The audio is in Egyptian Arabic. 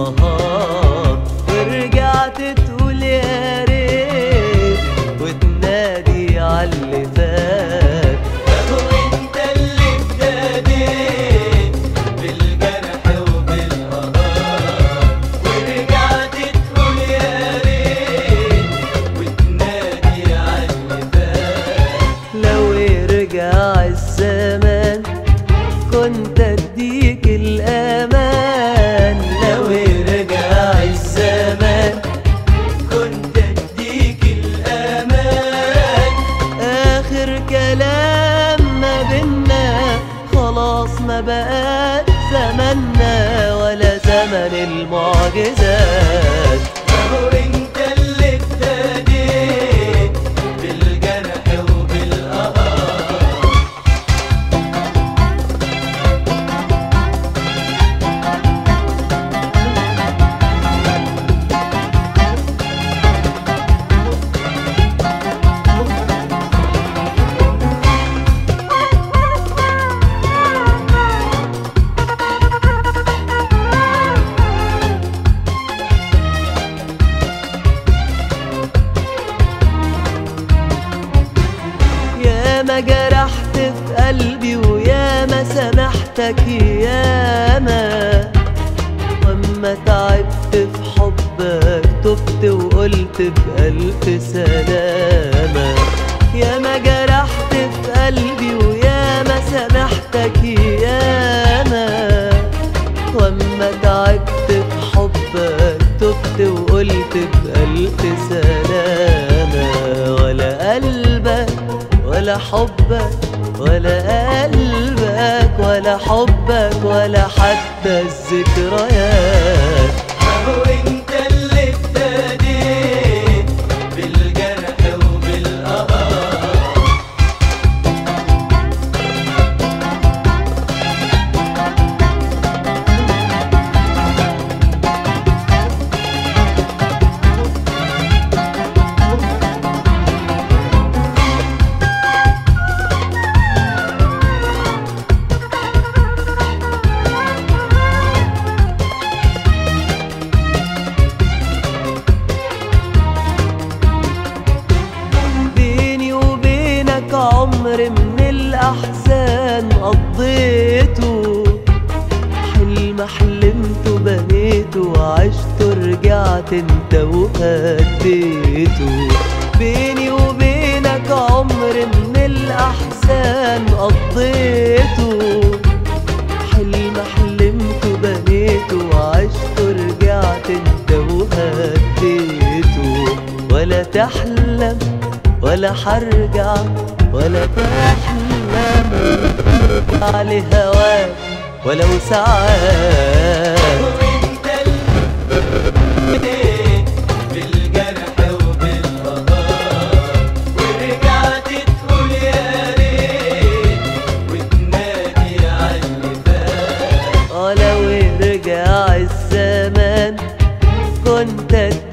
بالنهار ورجعت تقول يا ريت وتنادي عاللي فات اهو انت اللي ابتديت بالجرح وبالقهار ورجعت تقول يا ريت وتنادي عاللي فات لو يرجع الزمان كنت اديك الامان لو يرجع الزمان كنت اديك الامان اخر كلام ما بينا خلاص ما بقاش زمنا ولا زمن المعجزات اهو انت اللي ابتديت بالجرح وبالقهار يا ما جرحت في قلبي ويا ما سامحتك ياما واما تعبت في حبك تبت وقلت بألف سلامة يا ما جرحت في قلبي ويا ما سامحتك ياما واما تعبت في حبك تبت وقلت بألف سلامة ولا قلبك ولا حبك ولا قلبك ولا حبك ولا حتى الذكريات اهو انت اللي ابتديت بالجرح وبالقهار بيني وبينك عمر من الأحزان قضيته حلم حلمته بنيته وعشت رجعت انت وهديته بيني وبينك عمر من الأحزان قضيته حلم حلمته بنيته وعشت رجعت انت وهديته ولا تحلم ولا حرجع ولا تحلم ارجع لهواك ولو ساعات وانت اللي بالجرح وبالقهار ورجعت تقول يا ريت وتنادي عاللي فات اه لو يرجع الزمان كنت